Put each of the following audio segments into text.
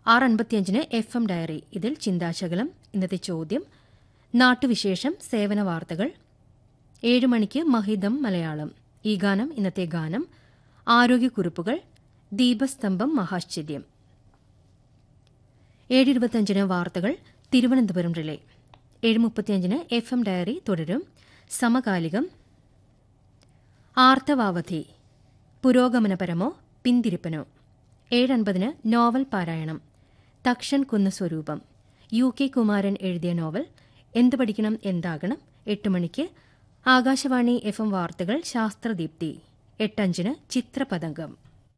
ആറ് അൻപത്തിയഞ്ചിന് F M diary ഇതിൽ ചിന്താശകലം ഇന്നത്തെ ചോദ്യം നാട്ടുവിശേഷം സേവന വാർത്തകൾ ഏഴ് മണിക്ക് മഹിതം മലയാളം ഈ ഗാനം ഇന്നത്തെ ഗാനം ആരോഗ്യക്കുറിപ്പുകൾ ദീപസ്തംഭം മഹാശ്ചര്യം ഏഴ് ഇരുപത്തിയഞ്ചിന് വാർത്തകൾ തിരുവനന്തപുരം റിലേ ഏഴ് മുപ്പത്തിയഞ്ചിന് എഫ് എം ഡയറി തുടരും സമകാലികം ആർത്തവാവധി പുരോഗമനപരമോ പിന്തിരിപ്പനോ ഏഴൻപതിന് നോവൽ പാരായണം തക്ഷൻ കുന്ന സ്വരൂപം യു കെ കുമാരൻ എഴുതിയ നോവൽ എന്ത് പഠിക്കണം എന്താകണം എട്ട് മണിക്ക് ആകാശവാണി എഫ് എം വാർത്തകൾ ശാസ്ത്രദീപ്തി എട്ടഞ്ചിന് ചിത്രപതംഗം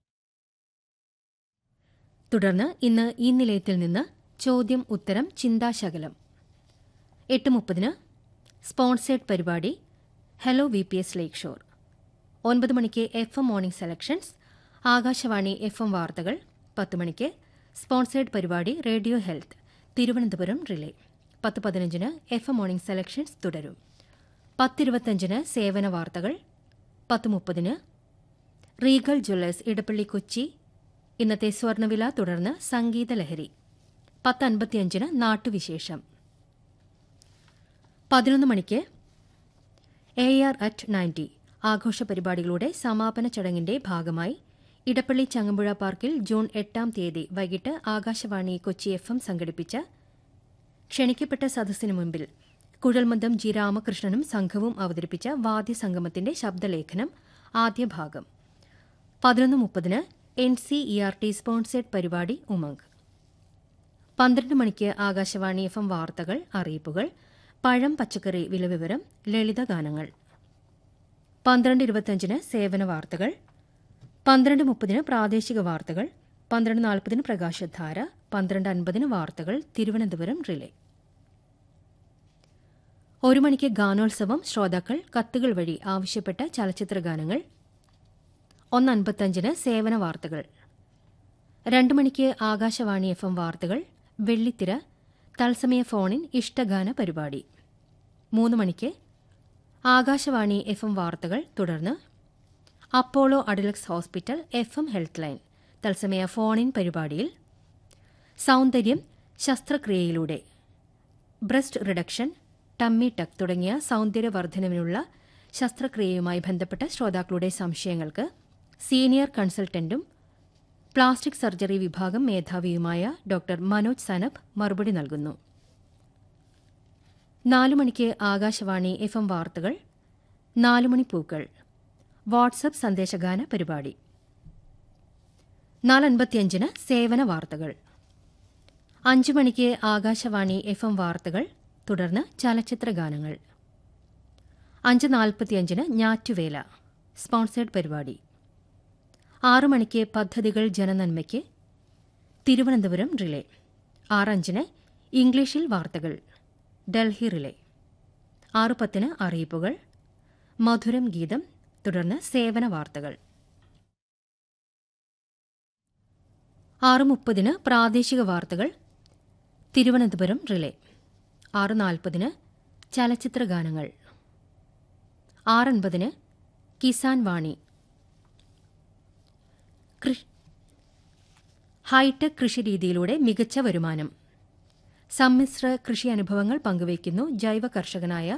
തുടർന്ന് ഇന്ന് ഈ നിലയത്തിൽ നിന്ന് ചോദ്യം ഉത്തരം ചിന്താശകലം എട്ട് മുപ്പതിന് സ്പോൺസേഡ് പരിപാടി hello V P S lakeshore ഒൻപത് മണിക്ക് F M morning selections Akashvani F M വാർത്തകൾ പത്ത് മണിക്ക് സ്പോൺസേഡ് പരിപാടി റേഡിയോ ഹെൽത്ത് തിരുവനന്തപുരം റിലേ പത്ത് പതിനഞ്ചിന് എഫ് എം മോർണിംഗ് സെലക്ഷൻസ് തുടരും പത്തിരുപത്തഞ്ചിന് സേവന വാർത്തകൾ പത്ത് മുപ്പതിന് റീഗൽ ജ്വല്ലേഴ്സ് ഇടപ്പള്ളി കൊച്ചി ഇന്നത്തെ സ്വർണ്ണവില തുടർന്ന് സംഗീതലഹരി പത്ത് അൻപത്തിയഞ്ചിന് നാട്ടുവിശേഷം പതിനൊന്ന് മണിക്ക് എ ആർ അറ്റ് നയൻറ്റി ആഘോഷ പരിപാടികളുടെ സമാപന ചടങ്ങിന്റെ ഭാഗമായി ഇടപ്പള്ളി ചങ്ങമ്പുഴ പാർക്കിൽ ജൂൺ എട്ടാം തീയതി വൈകിട്ട് ആകാശവാണി കൊച്ചി എഫ് എം സംഘടിപ്പിച്ച ക്ഷണിക്കപ്പെട്ട സദസ്സിനു മുമ്പിൽ കുഴൽമന്ദം ജി രാമകൃഷ്ണനും സംഘവും അവതരിപ്പിച്ച വാദ്യസംഗമത്തിന്റെ ശബ്ദലേഖനം ആദ്യ ഭാഗം പതിനൊന്ന് മുപ്പതിന് N C E R T sponsored പരിപാടി ഉമംഗ് പന്ത്രണ്ട് മണിക്ക് ആകാശവാണി എഫ് എം വാർത്തകൾ അറിയിപ്പുകൾ പഴം പച്ചക്കറി വിലവിവരം ലളിതഗാനങ്ങൾ പന്ത്രണ്ട് ഇരുപത്തിയഞ്ചിന് സേവന വാർത്തകൾ പന്ത്രണ്ട് മുപ്പതിന് പ്രാദേശിക വാർത്തകൾ പന്ത്രണ്ട് നാൽപ്പതിന് പ്രകാശധാര പന്ത്രണ്ട് അൻപതിന് വാർത്തകൾ തിരുവനന്തപുരം റിലേ ഒരു മണിക്ക് ഗാനോത്സവം ശ്രോതാക്കൾ കത്തുകൾ വഴി ആവശ്യപ്പെട്ട ചലച്ചിത്ര ഗാനങ്ങൾ ഒന്ന് അൻപത്തഞ്ചിന് സേവന വാർത്തകൾ രണ്ടു മണിക്ക് ആകാശവാണി എഫ് എം വാർത്തകൾ വെള്ളിത്തിര തത്സമയ ഫോണിൻ ഇഷ്ടഗാന പരിപാടി മൂന്ന് മണിക്ക് ആകാശവാണി എഫ് എം വാർത്തകൾ തുടർന്ന് Apollo Adlux hospital F M health line തത്സമയ ഫോണിൻ പരിപാടിയിൽ സൗന്ദര്യം ശസ്ത്രക്രിയയിലൂടെ ബ്രസ്റ്റ് റിഡക്ഷൻ ടമ്മി ടക്ക് തുടങ്ങിയ സൗന്ദര്യവർദ്ധനവിനുള്ള ശസ്ത്രക്രിയയുമായി ബന്ധപ്പെട്ട ശ്രോതാക്കളുടെ സംശയങ്ങൾക്ക് സീനിയർ കൺസൾട്ടന്റും പ്ലാസ്റ്റിക് സർജറി വിഭാഗം മേധാവിയുമായ ഡോക്ടർ മനോജ് സനബ് മറുപടി നൽകുന്നു നാലു മണിക്ക് ആകാശവാണി എഫ് എം വാർത്തകൾ നാലുമണി പൂക്കൾ വാട്സപ്പ് സന്ദേശഗാന പരിപാടി നാലൻപത്തിയഞ്ചിന് സേവന വാർത്തകൾ അഞ്ചു മണിക്ക് ആകാശവാണി എഫ് എം വാർത്തകൾ തുടർന്ന് ചലച്ചിത്ര ഗാനങ്ങൾ അഞ്ച് നാൽപ്പത്തിയഞ്ചിന് ഞാറ്റുവേല സ്പോൺസേഡ് പരിപാടി ആറു മണിക്ക് പദ്ധതികൾ ജനനന്മയ്ക്ക് തിരുവനന്തപുരം റിലേ ആറഞ്ചിന് ഇംഗ്ലീഷിൽ വാർത്തകൾ ഡൽഹി റിലേ ആറു പത്തിന് അറിയിപ്പുകൾ മധുരം ഗീതം തുടർന്ന് സേവന വാർത്തകൾ ആറ് മുപ്പതിന് പ്രാദേശിക വാർത്തകൾ തിരുവനന്തപുരം റിലേ ആറ് നാൽപ്പതിന് ചലച്ചിത്ര ഗാനങ്ങൾ ആറൻപതിന് കിസാൻ വാണി ഹൈടെക് കൃഷിരീതിയിലൂടെ മികച്ച വരുമാനം സമ്മിശ്ര കൃഷി അനുഭവങ്ങൾ പങ്കുവയ്ക്കുന്നു ജൈവ കർഷകനായ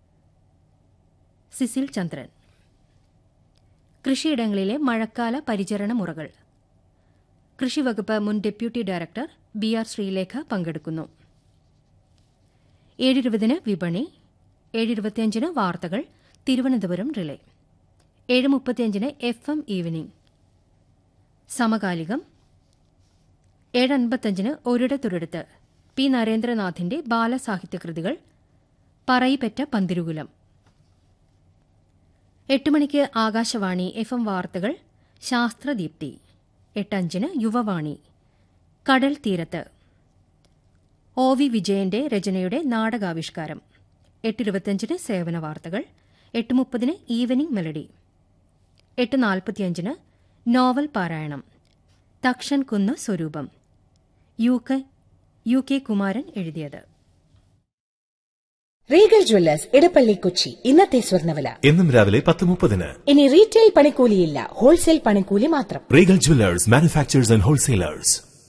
സിസിൽ ചന്ദ്രൻ കൃഷിയിടങ്ങളിലെ മഴക്കാല പരിചരണ മുറകൾ കൃഷിവകുപ്പ് മുൻ deputy director B R Sreelekha പങ്കെടുക്കുന്നു ഏഴിരുപതിന് വിപണി ഏഴിരുപത്തിയഞ്ചിന് വാർത്തകൾ തിരുവനന്തപുരം റിലേ ഏഴ് മുപ്പത്തിയഞ്ചിന് എഫ് എം ഈവനിംഗ് സമകാലികം ഏഴ് അൻപത്തഞ്ചിന് ഒരിടത്തൊരിടത്ത് പി നരേന്ദ്രനാഥിന്റെ ബാലസാഹിത്യകൃതികൾ പറയിപ്പറ്റ പന്തിരുകുലം എട്ട് മണിക്ക് ആകാശവാണി എഫ് എം വാർത്തകൾ ശാസ്ത്രദീപ്തി എട്ടഞ്ചിന് യുവവാണി കടൽ തീരത്ത് ഒ വി വിജയന്റെ രചനയുടെ നാടകാവിഷ്കാരം എട്ടിരുപത്തിയഞ്ചിന് സേവന വാർത്തകൾ എട്ട് മുപ്പതിന് ഈവനിംഗ് മെലഡി എട്ട് നാൽപ്പത്തിയഞ്ചിന് നോവൽ പാരായണം Thakshan Kunnu Swaroopam U K U K Kumaran എഴുതിയത് റീഗൽ ജ്വല്ലേഴ്സ് ഇടപ്പള്ളി കൊച്ചി ഇന്നത്തെ സ്വർണ്ണവില എന്നും രാവിലെ പത്ത് മുപ്പതിന് ഇനി റീറ്റെയിൽ പണിക്കൂലിയില്ല ഹോൾസെയിൽ പണിക്കൂലി മാത്രം Regal jewellers manufacturers and wholesalers